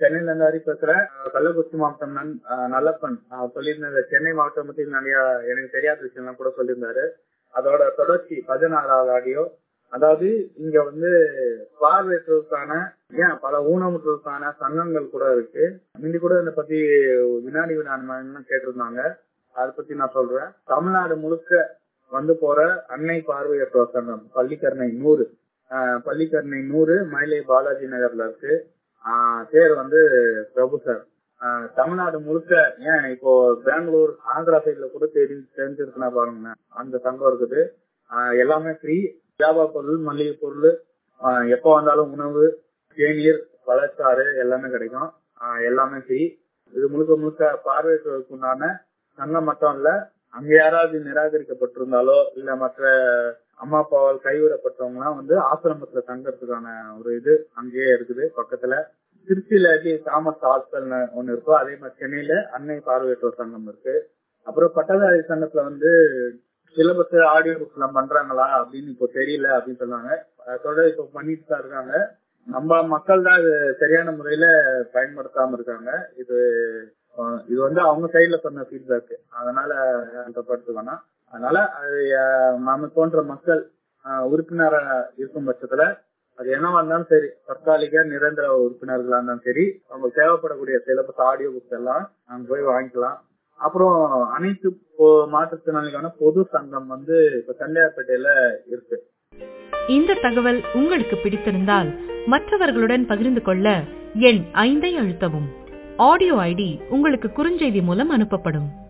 சென்னையில இருந்து ஹரி பேசுறேன் அஹ் கள்ளக்குறிச்சி மாவட்டம் நன் அஹ் நல்லப்பன் அஹ் சொல்லியிருந்த சென்னை மாவட்டம் பத்தி நிறைய எனக்கு தெரியாத விஷயம்லாம் கூட சொல்லியிருந்தாரு அதோட தொடர்ச்சி பதினாறாவது ஆடியோ அதாவது இங்க வந்து பார்வையற்றோருக்கான ஏன் பல ஊனமுற்றோருக்கான சங்கங்கள் கூட இருக்கு முந்தி கூட இதை பத்தி வினாடி வினாடி கேட்டிருந்தாங்க அதை பத்தி நான் சொல்றேன் தமிழ்நாடு முழுக்க வந்து போற அன்னை பார்வையற்றோர் சங்கம் பள்ளிக்கரணை நூறு ஆஹ் பள்ளிக்கரணை நூறு மயிலை பாலாஜி நகர்ல இருக்கு ஆஹ் பேர் வந்து பிரபு சார் ஆஹ் தமிழ்நாடு முழுக்க ஏன் இப்போ பெங்களூர் ஆந்திரா சைட்ல கூட தெரி தெரிஞ்சிருக்குன்னா பாருங்க அந்த சங்கம் இருக்குது ஆஹ் எல்லாமே ஃப்ரீ வியாபார பொருள் மளிகை பொருள் ஆஹ் எப்போ வந்தாலும் உணவு தேநீர் பழச்சாறு எல்லாமே கிடைக்கும் ஆஹ் எல்லாமே ஃப்ரீ இது முழுக்க முழுக்க பார்வையற்றோருக்கு உண்டான சங்கம் மட்டும் இல்ல அங்க யாராவது நிராகரிக்கப்பட்டிருந்தாலோ இல்ல மற்ற அம்மா அப்பாவால் கைவிடப்பட்டவங்கலாம் வந்து ஆசிரமத்துல தங்கறதுக்கான ஒரு இது அங்கேயே இருக்குது பக்கத்துல திருச்சியில எப்படி தாமஸ் ஹாஸ்டல் ஒண்ணு இருக்கோ அதே மாதிரி சென்னையில அன்னை பார்வையற்றோர் சங்கம் இருக்கு அப்புறம் பட்டதாரி சங்கத்துல வந்து சிலபஸ் ஆடியோ புக்ஸ் எல்லாம் பண்றாங்களா அப்படின்னு இப்போ தெரியல அப்படின்னு சொன்னாங்க தொடர் இப்போ பண்ணிட்டு தான் இருக்காங்க நம்ம மக்கள் தான் இது சரியான முறையில பயன்படுத்தாம இருக்காங்க இது அஹ் இது வந்து அவங்க சைட்ல சொன்ன ஃபீட்பேக் அதனால படுத்து வேணாம் அதனால அது அஹ், நாம போன்ற மக்கள் அஹ், உறுப்பினரா இருக்கும் பட்சத்துல அது என்னவா இருந்தாலும் சரி தற்காலிக நிரந்தர உறுப்பினர்களா இருந்தாலும் சரி அவங்களுக்கு தேவைப்படக்கூடிய சிலபஸ் ஆடியோ புக்ஸ் எல்லாம் அங்க போய் வாங்கிக்கலாம் அப்புறம் அனைத்து பொ- மாற்றுத்திறனாளிக்கான பொது சங்கம் வந்து இப்ப தண்டையார்பேட்டையில இருக்கு இந்த தகவல் உங்களுக்கு பிடித்திருந்தால் மற்றவர்களுடன் பகிர்ந்து கொள்ள எண் ஐந்தை அழுத்தவும் ஆடியோ ஐடி உங்களுக்கு குறுஞ்செய்தி மூலம் அனுப்பப்படும்